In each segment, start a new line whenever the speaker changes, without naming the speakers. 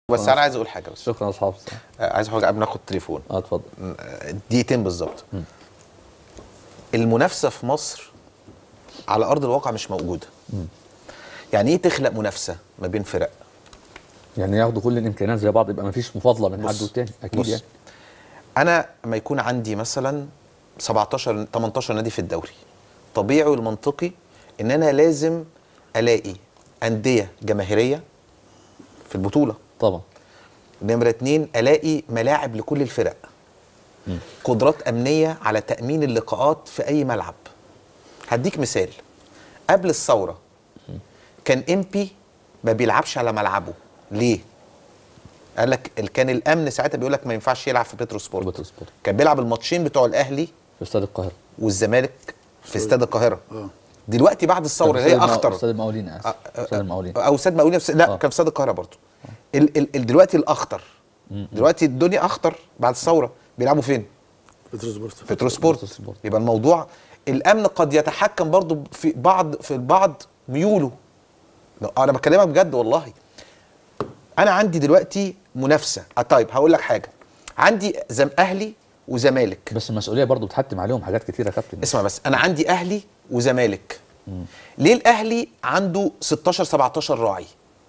بس انا عايز اقول حاجه بس
شكرا يا اصحاب
آه، عايز حاجه قبل ناخد تليفون
اه اتفضل
آه، دقيقتين بالظبط المنافسه في مصر على ارض الواقع مش موجوده يعني ايه تخلق منافسه ما بين فرق
يعني ياخدوا كل الامكانيات زي بعض يبقى ما فيش مفاضله من
بص،
حد والتاني اكيد
بص.
يعني
انا لما يكون عندي مثلا 17 18 نادي في الدوري طبيعي والمنطقي ان انا لازم الاقي انديه جماهيريه في البطوله
طبعا
نمرة اتنين الاقي ملاعب لكل الفرق قدرات امنيه على تامين اللقاءات في اي ملعب هديك مثال قبل الثوره كان امبي ما بيلعبش على ملعبه ليه قال لك ال- كان الامن ساعتها بيقول لك ما ينفعش يلعب في بترو سبورت
بترو سبورت.
كان بيلعب الماتشين بتوع الاهلي
في استاد القاهره
والزمالك في استاد القاهره دلوقتي بعد الثوره اللي هي اخطر
استاد المقاولين اسف استاد المقاولين
او استاد مقاولين في- لا
آه.
كان في استاد القاهره برضه ال ال ال دلوقتي الاخطر دلوقتي الدنيا اخطر بعد الثوره بيلعبوا فين؟
بترو سبورت
في ترو سبورت
بترو سبورت.
يبقى الموضوع الامن قد يتحكم برضه في بعض في البعض ميوله لا، انا بكلمك بجد والله انا عندي دلوقتي منافسه آه طيب هقول لك حاجه عندي زم اهلي وزمالك
بس المسؤوليه برضو بتحتم عليهم حاجات كتيره يا كابتن
اسمع بس انا عندي اهلي وزمالك ليه الاهلي عنده 16 17 راعي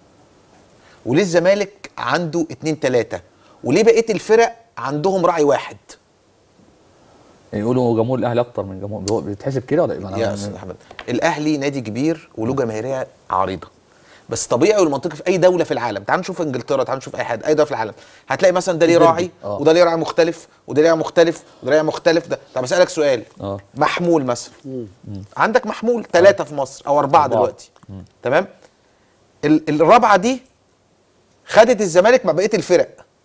وليه الزمالك عنده 2 3 وليه بقيه الفرق عندهم راعي واحد
يقولوا جمهور الاهلي اكتر من جمهور هو بيتحسب كده ولا ايه؟
يا استاذ احمد الاهلي نادي كبير وله جماهيريه عريضه بس طبيعي والمنطقي في اي دوله في العالم تعال نشوف انجلترا تعال نشوف اي حد اي دوله في العالم هتلاقي مثلا ده ليه
الديربي.
راعي
آه.
وده ليه راعي مختلف وده ليه راعي مختلف وده ليه راعي مختلف ده طب اسالك سؤال
آه.
محمول مثلا عندك محمول ثلاثه في مصر او اربعه
أربعة.
دلوقتي تمام ال- الرابعه دي خدت الزمالك مع بقيه الفرق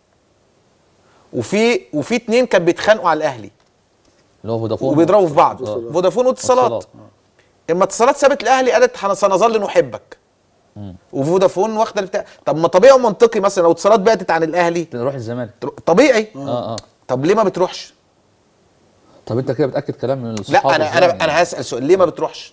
وفي وفي اتنين كانوا بيتخانقوا على الاهلي
اللي هو فودافون
وبيضربوا في بعض
آه.
فودافون واتصالات
اتصالات.
اما اتصالات سابت الاهلي قالت حن- سنظل نحبك وفودافون واخده البتاع طب ما طبيعي ومنطقي مثلا لو اتصالات بعدت عن الاهلي
نروح الزمالك
ترو- طبيعي
اه اه
طب ليه ما بتروحش
طب انت كده بتاكد كلام من الصحاب
لا انا انا انا هسال سؤال ليه ما بتروحش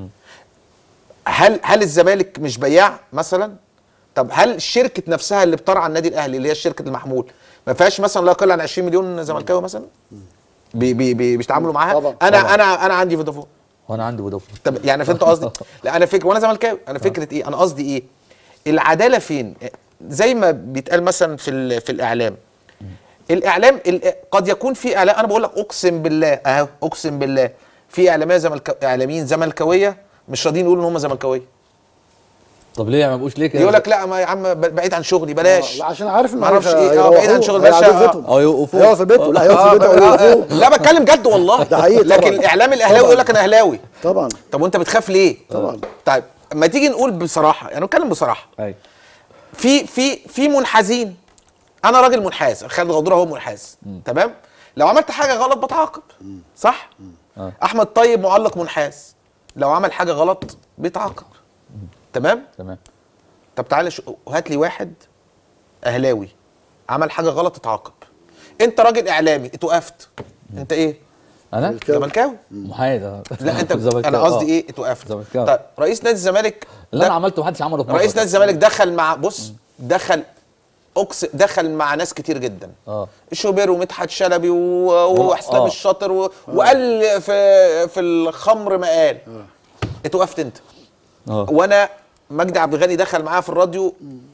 هل هل الزمالك مش بياع مثلا طب هل الشركه نفسها اللي بترعى النادي الاهلي اللي هي شركه المحمول ما فيهاش مثلا لا يقل عن 20 مليون زملكاوي مثلا بي بي بي بيتعاملوا معاها
طبعا.
انا
طبعا.
انا انا عندي فودافون
وانا عندي فودافون
طب يعني فهمت قصدي؟ لا انا فكره وانا زملكاوي انا فكره ايه؟ انا قصدي ايه؟ العداله فين؟ زي ما بيتقال مثلا في ال- في الاعلام الاعلام ال- قد يكون في اعلام انا بقول لك اقسم بالله اهو اقسم بالله في اعلاميه زملك اعلاميين زملكاويه مش راضيين يقولوا ان هم زملكاويه
طب ليه ما بقوش ليه كده
يقول لك لا ما يا عم بعيد عن شغلي بلاش
لا عشان عارف ان
ما اعرفش
هيخ-
ايه اه بعيد عن شغل
هيروحوه،
باشا
هيقعدوا في بيتهم.
اه يوقفوه
هيقعد في بيته لا هيقعد
آه،
في بيته
آه، آه،
هيوقفوه
لا بتكلم جد والله
ده حقيقي
لكن
طبعاً.
الاعلام الاهلاوي
طبعاً.
يقول لك انا اهلاوي
طبعا
طب وانت بتخاف ليه؟
طبعاً.
طيب ما تيجي نقول بصراحه يعني نتكلم بصراحه
ايوه
في في في منحازين انا راجل منحاز خالد غدوره هو منحاز تمام لو عملت حاجه غلط بتعاقب صح
آه.
احمد طيب معلق منحاز لو عمل حاجه غلط بيتعاقب تمام
تمام
طب تعالى شو- هات لي واحد اهلاوي عمل حاجه غلط اتعاقب انت راجل اعلامي اتوقفت انت ايه
انا
زملكاوي.
زملكاوي
محايد آه.
لا انت
زملكاوي.
انا قصدي
آه.
ايه اتوقفت
زملكاوي.
طيب رئيس نادي الزمالك
اللي
ده-
انا عملته محدش عمله في مصر
رئيس نادي الزمالك دخل مع بص دخل أقس دخل مع ناس كتير جدا
اه
شوبير ومدحت شلبي و- واسلام
آه.
الشاطر و... وقال في في الخمر ما قال اتوقفت انت
اه
وانا مجدي عبد الغني دخل معايا في الراديو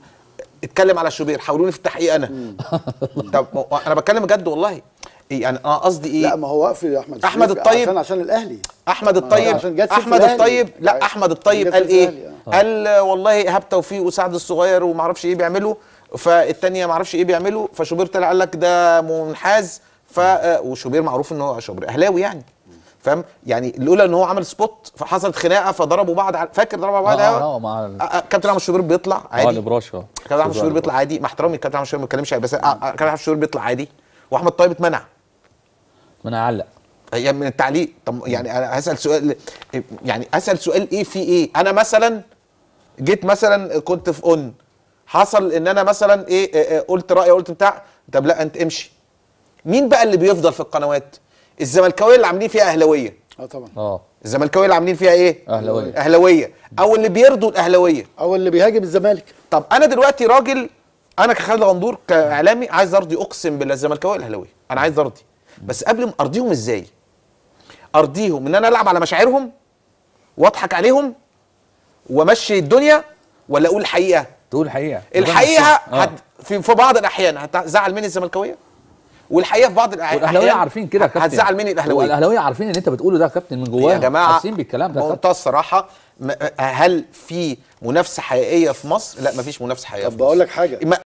اتكلم على شوبير حاولوني في التحقيق انا طب ما هو انا بتكلم بجد والله إيه يعني انا قصدي ايه
لا ما هو وقف يا احمد
أحمد
شريف
الطيب.
عشان عشان الاهلي
احمد
ما
الطيب
عشان جت سيرة
احمد
الأهلي.
الطيب لا
يعني
احمد الطيب
جت
قال
سيرة
ايه
الأهلي،
قال آه، والله ايهاب توفيق وسعد الصغير وما اعرفش ايه بيعملوا فالتانية ما اعرفش ايه بيعملوا فشوبير طلع قال لك ده منحاز ف آه، وشوبير معروف ان هو شوبير اهلاوي يعني فاهم يعني لولا ان هو عمل سبوت فحصلت خناقه فضربوا بعض على- فاكر ضربوا بعض
اه
على
اه مع ال-
آه، آه، كابتن احمد شوبير بيطلع
اه
عادي
الابراش اه
كابتن احمد شوبير بيطلع عادي مع احترامي كابتن احمد شوبير ما بيتكلمش بس آه، آه، كابتن احمد شوبير بيطلع عادي واحمد طيب اتمنع
ما انا اعلق
هي من التعليق طب يعني انا هسال سؤال يعني اسال سؤال ايه في ايه انا مثلا جيت مثلا كنت في اون حصل ان انا مثلا ايه إيه، إيه، قلت رايي قلت بتاع طب لا انت امشي مين بقى اللي بيفضل في القنوات الزملكاويه اللي عاملين فيها اهلاويه
اه طبعا
اه
الزملكاويه اللي عاملين فيها ايه
أهلاوية.
اهلاويه او اللي بيرضوا الاهلاويه
او اللي بيهاجم الزمالك
طب انا دلوقتي راجل انا كخالد غندور كاعلامي عايز ارضي اقسم بالله الزملكاويه والاهلاويه انا عايز ارضي بس قبل ما ارضيهم ازاي ارضيهم ان انا العب على مشاعرهم واضحك عليهم وامشي الدنيا ولا اقول الحقيقه
تقول الحقيقه
الحقيقه
آه.
هت في, في بعض الاحيان هتزعل مني الزملكاويه والحقيقه في بعض الأح-
والاهلاويه
الاحيان
عارفين كده يا كابتن
هتزعل مني الاهلاويه
والاهلاويه عارفين ان انت بتقوله ده يا كابتن من جواهم
يا جماعه
حاسين بالكلام ده يا كابتن.
بمنتهى الصراحه م- هل في منافسه حقيقيه في مصر؟ لا مفيش منافسه حقيقيه
طب
في
بقول
مصر.
لك حاجه
ما-